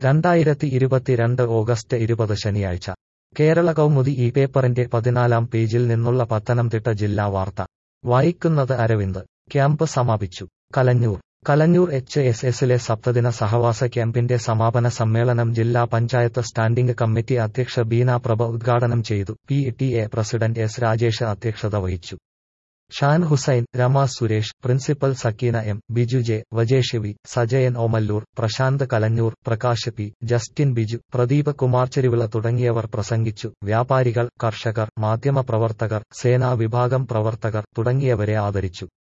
രണ്ടായിരത്തി ഇരുപത്തിരണ്ട് ഓഗസ്റ്റ് ഇരുപത് ശനിയാഴ്ച കേരള കൗമുദി ഈ പേപ്പറിന്റെ പതിനാലാം പേജിൽ നിന്നുള്ള പത്തനംതിട്ട ജില്ലാ വാർത്ത വായിക്കുന്നത് അരവിന്ദ് ക്യാമ്പ് സമാപിച്ചു കലഞ്ഞൂർ കലഞ്ഞൂർ എച്ച് എസ് എസിലെ സപ്തദിന സഹവാസ ക്യാമ്പിന്റെ സമാപന സമ്മേളനം ജില്ലാ പഞ്ചായത്ത് സ്റ്റാൻഡിംഗ് കമ്മിറ്റി അധ്യക്ഷ ബീന പ്രഭ ഉദ്ഘാടനം ചെയ്തു P T A president S Rajesh അധ്യക്ഷത വഹിച്ചു Shan Hussain Rama Suresh principal Sakeena M Biju J Vajesh V Sajayan Omallur Prasanth Kalanjoor Prakash P Justin Biju Pradeep Kumar Cheruvila തുടങ്ങിയവർ പ്രസംഗിച്ചു വ്യാപാരികൾ കർഷകർ മാധ്യമപ്രവർത്തകർ സേനാ വിഭാഗം പ്രവർത്തകർ തുടങ്ങിയവരെ ആദരിച്ചു